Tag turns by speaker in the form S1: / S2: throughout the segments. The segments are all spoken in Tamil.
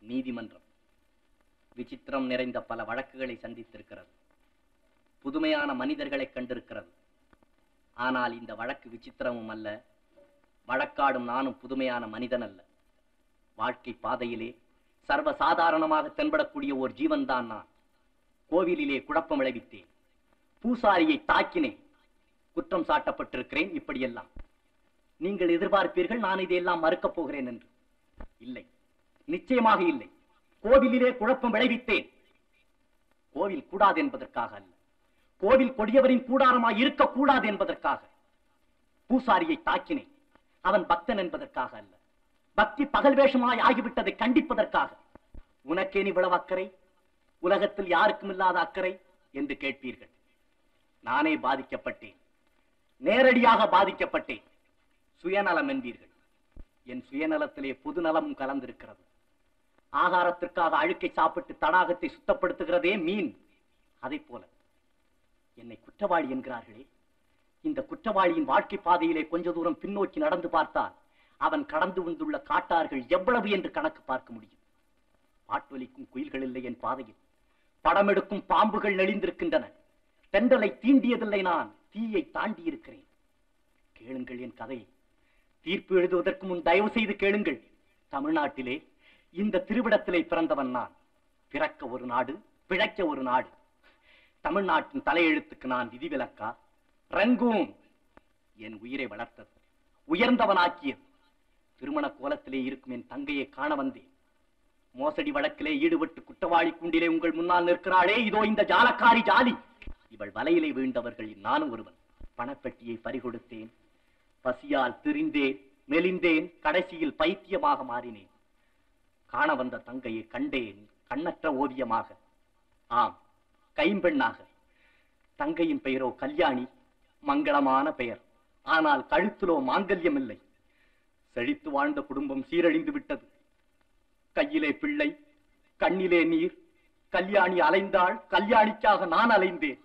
S1: நீதிமன்றம் விசித்திரம் நிறைந்த பல வழக்குகளை சந்தித்திருக்கிறது புதுமையான மனிதர்களை கண்டிருக்கிறது ஆனால் இந்த வழக்கு விசித்திரமும் அல்ல வழக்காடும் நானும் புதுமையான மனிதன் அல்ல வாழ்க்கை பாதையிலே சர்வ சாதாரணமாக தென்படக்கூடிய ஒரு ஜீவன்தான் நான் கோவிலிலே குழப்பம் விளைவித்தேன் பூசாரியை தாக்கினேன் குற்றம் சாட்டப்பட்டிருக்கிறேன் இப்படியெல்லாம் நீங்கள் எதிர்பார்ப்பீர்கள் நான் இதையெல்லாம் மறுக்கப் போகிறேன் என்று இல்லை நிச்சயமாக இல்லை கோவிலிலே குழப்பம் விளைவித்தேன் கோவில் கூடாது என்பதற்காக அல்ல கோவில் கொடியவரின் கூடாரமாய் இருக்கக்கூடாது என்பதற்காக பூசாரியை தாக்கினேன் அவன் பக்தன் என்பதற்காக அல்ல பக்தி பகல் வேஷமாய் ஆகிவிட்டதை கண்டிப்பதற்காக உனக்கேன் இவ்வளவு அக்கறை உலகத்தில் யாருக்கும் இல்லாத அக்கறை என்று கேட்பீர்கள் நானே பாதிக்கப்பட்டேன் நேரடியாக பாதிக்கப்பட்டேன் சுயநலம் என்பீர்கள் என் சுயநலத்திலே பொதுநலமும் கலந்திருக்கிறது ஆகாரத்திற்காக அழுக்கை சாப்பிட்டு தடாகத்தை சுத்தப்படுத்துகிறதே மீன் அதை போல என்னை குற்றவாளி என்கிறார்களே இந்த குற்றவாளியின் வாழ்க்கை பாதையிலே கொஞ்ச தூரம் பின்னோக்கி நடந்து பார்த்தால் அவன் கடந்து வந்துள்ள காட்டார்கள் எவ்வளவு என்று கணக்கு பார்க்க முடியும் பாட்டொலிக்கும் குயில்கள் இல்லை என் பாதையில் படம் எடுக்கும் பாம்புகள் நெளிந்திருக்கின்றன தென்றலை தீண்டியதில்லை நான் தீயை தாண்டி இருக்கிறேன் கேளுங்கள் என் கதையை தீர்ப்பு எழுதுவதற்கு முன் தயவு செய்து கேளுங்கள் தமிழ்நாட்டிலே இந்த திருவிடத்திலே பிறந்தவன் நான் பிறக்க ஒரு நாடு பிழைக்க ஒரு நாடு தமிழ்நாட்டின் தலையெழுத்துக்கு நான் விதிவிலக்கா ரங்கூன் என் உயிரை வளர்த்தது உயர்ந்தவனாக்கியது திருமண கோலத்திலே இருக்கும் என் தங்கையை காண வந்தேன் மோசடி வழக்கிலே ஈடுபட்டு குற்றவாளி குண்டிலே உங்கள் முன்னால் நிற்கிறாளே இதோ இந்த ஜாலக்காரி ஜாலி இவள் வலையிலே வீழ்ந்தவர்களில் நானும் ஒருவன் பணப்பெட்டியை பறிகொடுத்தேன் பசியால் திரிந்தேன் மெலிந்தேன் கடைசியில் பைத்தியமாக மாறினேன் காண வந்த தங்கையை கண்டேன் கண்ணற்ற ஓவியமாக ஆம் கைம்பெண்ணாக தங்கையின் பெயரோ கல்யாணி மங்களமான பெயர் ஆனால் கழுத்திலோ மாங்கல்யம் இல்லை செழித்து வாழ்ந்த குடும்பம் சீரழிந்து விட்டது கையிலே பிள்ளை கண்ணிலே நீர் கல்யாணி அலைந்தாள் கல்யாணிக்காக நான் அலைந்தேன்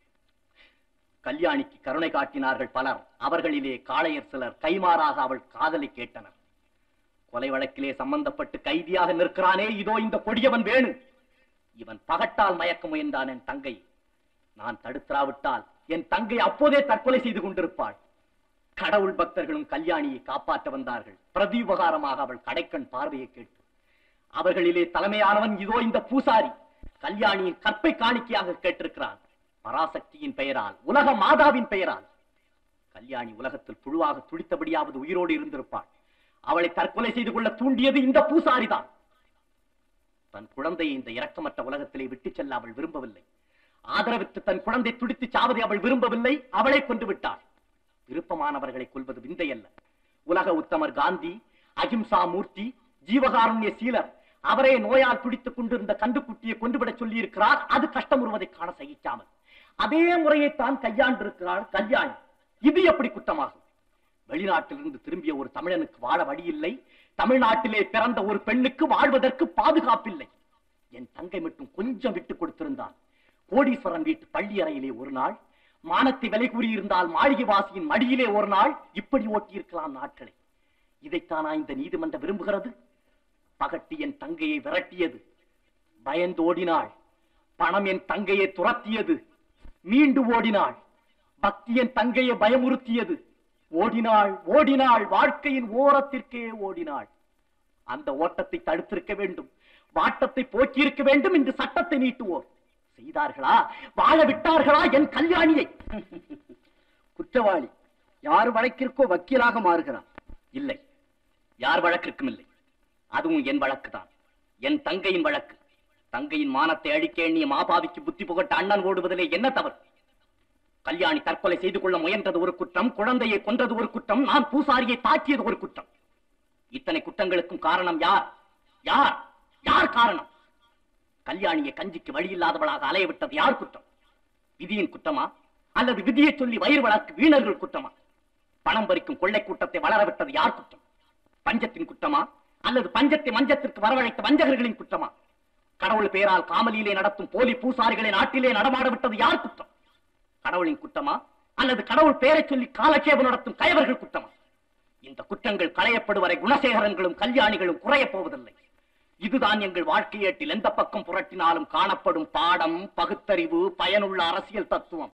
S1: கல்யாணிக்கு கருணை காட்டினார்கள் பலர் அவர்களிலே காளையர் சிலர் கைமாறாக அவள் காதலை கேட்டனர் கொலை வழக்கிலே சம்பந்தப்பட்டு கைதியாக நிற்கிறானே இதோ இந்த கொடியவன் வேணு இவன் பகட்டால் மயக்க முயன்றான் என் தங்கை நான் தடுத்திராவிட்டால் என் தங்கை அப்போதே தற்கொலை செய்து கொண்டிருப்பாள் கடவுள் பக்தர்களும் கல்யாணியை காப்பாற்ற வந்தார்கள் பிரதியுபகாரமாக அவள் கடைக்கண் பார்வையை கேட்டு அவர்களிலே தலைமையானவன் இதோ இந்த பூசாரி கல்யாணியின் கற்பை காணிக்கையாக கேட்டிருக்கிறான் பராசக்தியின் பெயரால் உலக மாதாவின் பெயரால் கல்யாணி உலகத்தில் புழுவாக துடித்தபடியாவது உயிரோடு இருந்திருப்பாள் அவளை தற்கொலை செய்து கொள்ள தூண்டியது இந்த பூசாரிதான் தன் குழந்தையை இந்த இரக்கமற்ற உலகத்திலே விட்டுச் செல்ல அவள் விரும்பவில்லை ஆதரவிட்டு தன் குழந்தை துடித்து சாவதை அவள் விரும்பவில்லை அவளை கொண்டு விட்டாள் விருப்பமானவர்களை கொல்வது விந்தை அல்ல உலக உத்தமர் காந்தி அகிம்சா மூர்த்தி ஜீவகாருண்ய சீலர் அவரே நோயால் துடித்துக் கொண்டிருந்த கண்டுக்குட்டியை கொண்டுவிடச் சொல்லி இருக்கிறார் அது கஷ்டம் வருவதை காண சகிக்காமல் அதே முறையை தான் கையாண்டிருக்கிறாள் கல்யாணி இது எப்படி குற்றமாகும் வெளிநாட்டிலிருந்து திரும்பிய ஒரு தமிழனுக்கு வாழ வழியில்லை தமிழ்நாட்டிலே பிறந்த ஒரு பெண்ணுக்கு வாழ்வதற்கு பாதுகாப்பில்லை என் தங்கை மட்டும் கொஞ்சம் விட்டு கொடுத்திருந்தான் கோடீஸ்வரன் வீட்டு பள்ளி அறையிலே ஒரு நாள் மானத்தை விலை கூறியிருந்தால் மாளிகை வாசியின் மடியிலே ஒரு நாள் இப்படி ஓட்டியிருக்கலாம் நாட்களை இதைத்தானா இந்த நீதிமன்ற விரும்புகிறது பகட்டி என் தங்கையை விரட்டியது பயந்து ஓடினாள் பணம் என் தங்கையை துரத்தியது மீண்டு ஓடினாள் பக்தி என் தங்கையை பயமுறுத்தியது ஓடினாள் ஓடினாள் வாழ்க்கையின் ஓரத்திற்கே ஓடினாள் அந்த ஓட்டத்தை தடுத்திருக்க வேண்டும் வாட்டத்தை போக்கியிருக்க வேண்டும் என்று சட்டத்தை நீட்டுவோர் செய்தார்களா வாழ விட்டார்களா என் கல்யாணியை
S2: குற்றவாளி யார் வழக்கிற்கோ வக்கீலாக மாறுகிறான்
S1: இல்லை யார் வழக்கிற்கும் இல்லை அதுவும் என் வழக்குதான் என் தங்கையின் வழக்கு தங்கையின் மானத்தை அழிக்க எண்ணிய மாபாவிக்கு புத்தி புகட்ட அண்ணன் ஓடுவதிலே என்ன தவறு கல்யாணி தற்கொலை செய்து கொள்ள முயன்றது ஒரு குற்றம் குழந்தையை கொன்றது ஒரு குற்றம் நான் பூசாரியை தாக்கியது ஒரு குற்றம் இத்தனை குற்றங்களுக்கும் காரணம் யார் யார் யார் காரணம் கல்யாணியை கஞ்சிக்கு வழி இல்லாதவளாக அலைய விட்டது யார் குற்றம் விதியின் குற்றமா அல்லது விதியை சொல்லி வயிறு வளர்க்கு வீணர்கள் குற்றமா பணம் பறிக்கும் கொள்ளை கூட்டத்தை வளர விட்டது யார் குற்றம் பஞ்சத்தின் குற்றமா அல்லது பஞ்சத்தை மஞ்சத்திற்கு வரவழைத்த வஞ்சகர்களின் குற்றமா கடவுள் பெயரால் காமலியிலே நடத்தும் போலி பூசாரிகளை நாட்டிலே நடமாட விட்டது யார் குற்றம் கடவுளின் குற்றமா அல்லது கடவுள் பெயரை சொல்லி காலட்சேபம் நடத்தும் கயவர்கள் குற்றமா இந்த குற்றங்கள் களையப்படுவரை குணசேகரன்களும் கல்யாணிகளும் குறையப் போவதில்லை இதுதான் எங்கள் வாழ்க்கையேட்டில் எந்த பக்கம் புரட்டினாலும் காணப்படும் பாடம் பகுத்தறிவு பயனுள்ள அரசியல் தத்துவம்